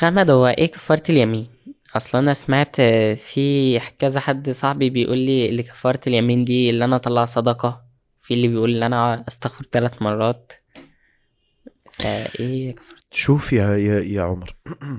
شيخ احمد هو ايه كفارة اليمين اصلا انا سمعت في كذا حد صاحبي بيقول لي اللي كفارة اليمين دي اللي انا اطلع صدقة في اللي بيقول ان انا استغفر ثلاث مرات فايه كفارة شوف يا يا يا عمر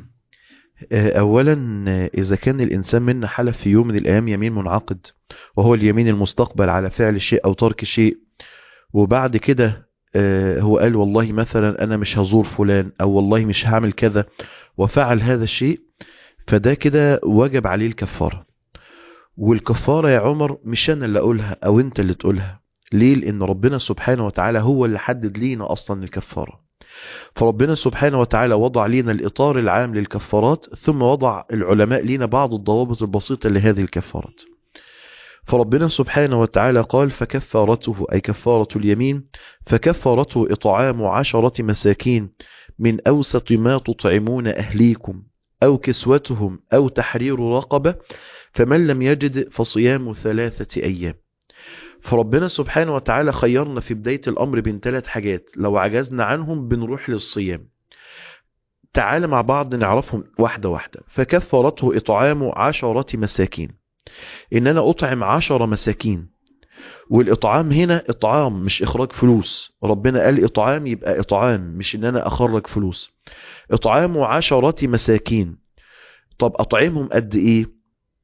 آه، اولا آه، اذا كان الانسان منا حلف في يوم من الايام يمين منعقد وهو اليمين المستقبل على فعل شيء او ترك شيء وبعد كده آه، هو قال والله مثلا انا مش هزور فلان او والله مش هعمل كذا وفعل هذا الشيء فده كده وجب عليه الكفارة والكفارة يا عمر مش انا اللي اقولها او انت اللي تقولها ليه لان ربنا سبحانه وتعالى هو اللي حدد لينا اصلا الكفارة فربنا سبحانه وتعالى وضع لنا الإطار العام للكفارات ثم وضع العلماء لنا بعض الضوابط البسيطة لهذه الكفارات فربنا سبحانه وتعالى قال فكفارته أي كفارة اليمين فكفارته إطعام عشرة مساكين من أوسط ما تطعمون أهليكم أو كسوتهم أو تحرير رقبة فمن لم يجد فصيام ثلاثة أيام فربنا سبحانه وتعالى خيرنا في بداية الأمر بين ثلاث حاجات لو عجزنا عنهم بنروح للصيام تعال مع بعض نعرفهم واحدة واحدة فكفرته إطعام عشرة مساكين إن أنا أطعم عشرة مساكين والإطعام هنا إطعام مش إخراج فلوس ربنا قال إطعام يبقى إطعام مش إن أنا أخرج فلوس إطعام عشرة مساكين طب أطعمهم قد إيه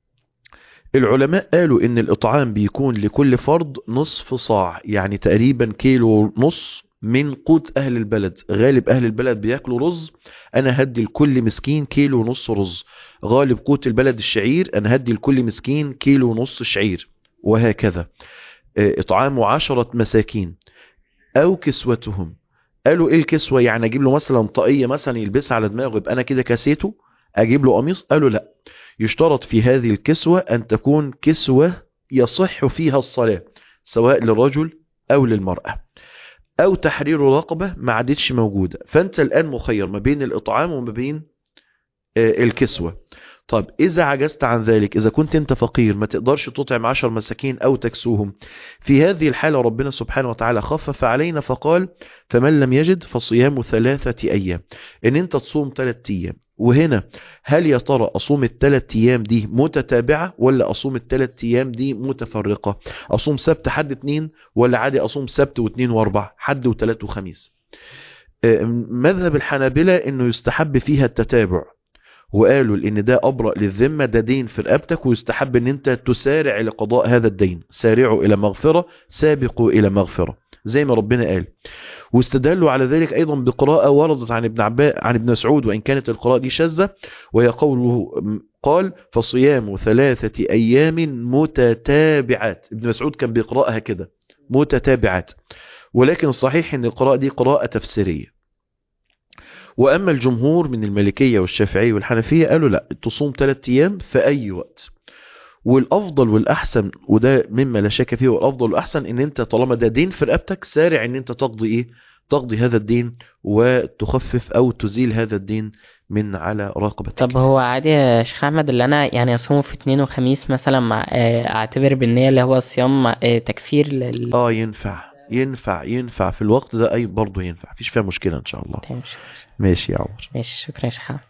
العلماء قالوا ان الاطعام بيكون لكل فرد نصف صاع يعني تقريبا كيلو نص من قوت اهل البلد غالب اهل البلد بياكلوا رز انا هدي لكل مسكين كيلو ونص رز غالب قوت البلد الشعير انا هدي لكل مسكين كيلو ونص شعير وهكذا آه، اطعام عشرة مساكين او كسوتهم قالوا ايه الكسوة يعني اجيب له مثلا طاقية مثلا يلبسها على دماغه يبقى انا كده كسيته اجيب له قميص قالوا لا يشترط في هذه الكسوة أن تكون كسوة يصح فيها الصلاة سواء للرجل أو للمرأة أو تحرير رقبة ما عادتش موجودة فأنت الآن مخير ما بين الإطعام وما بين آه، الكسوة طب إذا عجزت عن ذلك إذا كنت أنت فقير ما تقدرش تطعم عشر مساكين أو تكسوهم في هذه الحالة ربنا سبحانه وتعالى خفف علينا فقال فمن لم يجد فصيام ثلاثة أيام إن أنت تصوم ثلاثة أيام وهنا هل يا ترى أصوم الثلاث أيام دي متتابعة ولا أصوم الثلاث أيام دي متفرقة أصوم سبت حد اتنين ولا عادي أصوم سبت واثنين واربع حد وثلاث وخميس آه، مذهب الحنابلة انه يستحب فيها التتابع وقالوا ان ده ابرأ للذمة ده دين في رقبتك ويستحب ان انت تسارع لقضاء هذا الدين سارعوا الى مغفرة سابقوا الى مغفرة زي ما ربنا قال واستدلوا على ذلك ايضا بقراءة وردت عن ابن عباس عن ابن مسعود وان كانت القراءة دي شاذة وهي قوله قال فصيام ثلاثة ايام متتابعات ابن مسعود كان بيقرأها كده متتابعات ولكن الصحيح ان القراءة دي قراءة تفسيرية واما الجمهور من المالكية والشافعية والحنفية قالوا لا تصوم ثلاثة ايام في اي وقت والافضل والاحسن وده مما لا شك فيه والافضل والاحسن ان انت طالما ده دين في رقبتك سارع ان انت تقضي ايه تقضي هذا الدين وتخفف او تزيل هذا الدين من على رقبتك طب هو عادي يا شيخ احمد اللي انا يعني اصوم في اثنين وخميس مثلا مع آه، اعتبر بالنية اللي هو صيام آه، تكفير لل اه ينفع ينفع ينفع في الوقت ده اي برضه ينفع مفيش فيها مشكلة ان شاء الله تمام، شكراً. ماشي يا عمر ماشي شكرا يا شيخ أحمد.